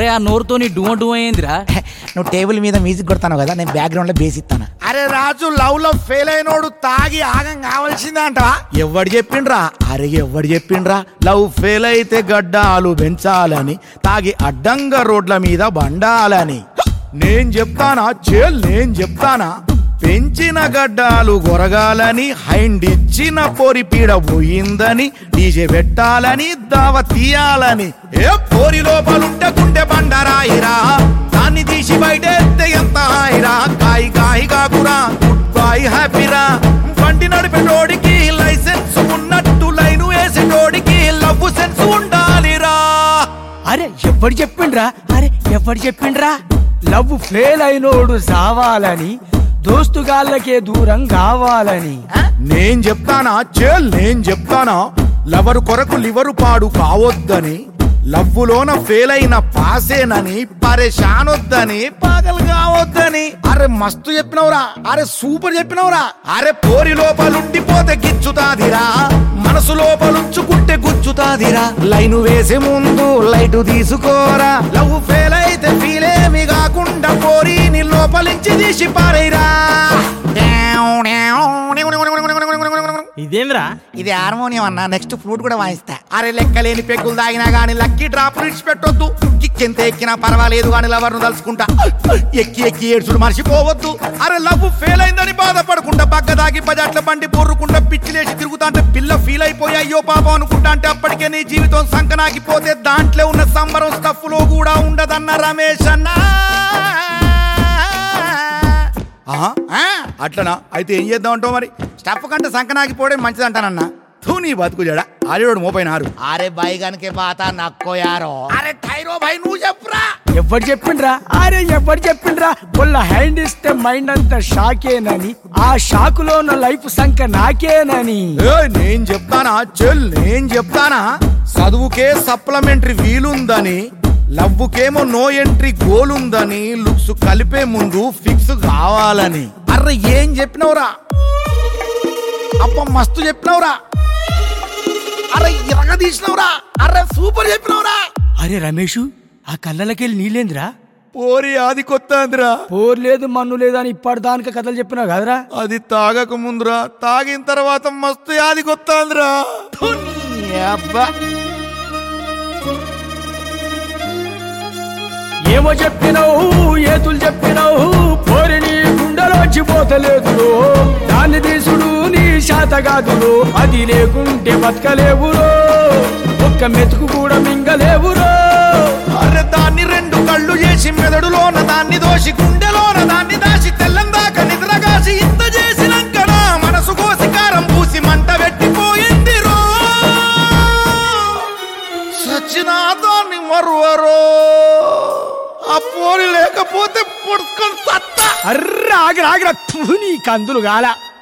అరే ఆ నోరుతోని డువ డువ ఏందిరా నువ్వు టేబుల్ మీద మ్యూజిక్ కొడతాను కదా నేను బ్యాక్గ్రౌండ్ లో బేస్ ఇస్తాను అరే రాజు లవ్ లో ఫెయిల్ అయినోడు తాగి ఆగం కావాల్సిందే అంటవా ఎవడు చెప్పిండ్రా అరే ఎవడు చెప్పిండ్రా లవ్ ఫెయిల్ అయితే గడ్డాలు పెంచాలని తాగి అడ్డంగా రోడ్ల మీద బండాలని నేను చెప్తానా చేల్ నేను చెప్తానా పెంచిన గడ్డాలు గొరగాలని హైండ్ ఇచ్చిన పోరి పీడ పోయిందని డీజే పెట్టాలని దావ తీయాలని ఏ పోరి లోపలుంటే గుండె బండరాయిరా దాన్ని తీసి బయటెత్తే ఎంత హాయిరా కాయి కాయి కాకురా గుడ్ బాయ్ హ్యాపీరా బండి నడిపేటోడికి లైసెన్స్ ఉన్నట్టు లైన్ వేసేటోడికి లవ్ సెన్స్ ఉండాలిరా అరే ఎవడు చెప్పిండ్రా అరే ఎవడు చెప్పిండ్రా లవ్ ఫెయిల్ అయినోడు సావాలని దోస్తుగాళ్ళకే దూరం కావాలని నేను చెప్తానా చెల్ నేను చెప్తానా లవరు కొరకు లివరు పాడు కావద్దని లవ్వులోన ఫెయిల్ అయిన పాసేనని పరేషాన్ వద్దని పాగలు కావద్దని అరే మస్తు చెప్పినవురా అరే సూపర్ చెప్పినవురా అరే పోరి లోపలుండిపోతే గిచ్చుతాదిరా మనసు లోపలుంచుకుంటే గుచ్చుతాదిరా లైను వేసే ముందు లైటు తీసుకోరా లవ్ ఫెయిల్ అయితే ఫీల్ ఏమి కాకుండా పోరి నీ లోపలించి తీసి పారేరా ఇదేంద్రా ఇది హార్మోనియం అన్న నెక్స్ట్ ఫ్లూట్ కూడా వాయిస్తా అరే లెక్కలేని పెగ్గులు తాగినా గాని లక్కీ డ్రాప్ పెట్టొద్దు కిక్కెంత ఎక్కినా పర్వాలేదు గాని లవర్ను తలుచుకుంటా ఎక్కి ఎక్కి ఏడ్చుడు మర్చిపోవద్దు అరే లవ్ ఫెయిల్ అయిందని బాధపడకుండా పక్క దాగి బజాట్ల బండి బొర్రుకుంటా పిచ్చిలేసి తిరుగుతా అంటే పిల్ల ఫీల్ అయిపోయి అయ్యో పాపం అనుకుంటా అంటే అప్పటికే నీ జీవితం సంకనాగిపోతే దాంట్లో ఉన్న సంబరం స్టఫ్ లో కూడా ఉండదన్న రమేష్ అన్నా ఆహా, ఆ, అట్లనా అయితే ఏం చేద్దాం అంటావు మరి స్టఫ్ కంటే సంకనాగిపోవడం మంచిది అంటానన్నా తూ నీ బతుకు జడ ఆరేడు మోపైనారు అరే బైగానికి బాత నక్కో యారో అరే టైరో భాయ్ నువ్వు చెప్పురా ఎవడు చెప్పిండ్రా అరే ఎవడు చెప్పిండ్రా వాళ్ళ హ్యాండ్ ఇస్తే మైండ్ అంతా షాకేనని ఆ షాకులో ఉన్న లైఫ్ సంక నాకేనని ఏయ్, నేను చెప్తానా చెల్ నేను చెప్తానా చదువుకే సప్లిమెంటరీ వీలుందని లవ్వుకేమో నో ఎంట్రీ గోల్ ఉందని లుక్స్ కలిపే ముందు ఫిక్స్ కావాలని అర్రే ఏం చెప్పినవురా అప్ప మస్తు చెప్పినవురా అరే ఇరగ తీసినవురా అరే సూపర్ చెప్పినవురా అరే రమేషు ఆ కళ్ళలకెళ్ళి నీళ్ళేంద్రా పోరి ఆది కొత్త అందిరా పోరు లేదు మన్ను లేదు అని ఇప్పటిదానిక కథలు చెప్పినావు కదరా అది తాగక ముందురా తాగిన తర్వాత మస్తు యాది కొత్త అందిరా అబ్బా ఏమో చెప్పినావు ఏతులు చెప్పినావు పోరిని గుండెలోంచి పోతలేదు దాన్ని తీసుడు నీ శాత కాదులో అది లేకుంటే బతకలేవురో ఒక్క మెతుకు కూడా మింగలేవురో అరే దాన్ని రెండు కళ్ళు చేసి మెదడులోన దాన్ని దోసి గుండెలోన దాన్ని దాచి తెల్లందాక నిద్రగాసి ఇంత చేసినాక నా మనసు కోసి కారం పూసి మంట పెట్టిపోయింది రో సచ్చినా దాన్ని మరువరో ఆ పోలి లేకపోతే పొడుచుకొని సత్తా అర్ర ఆగిరా ఆగిరా నీ కందులు గాల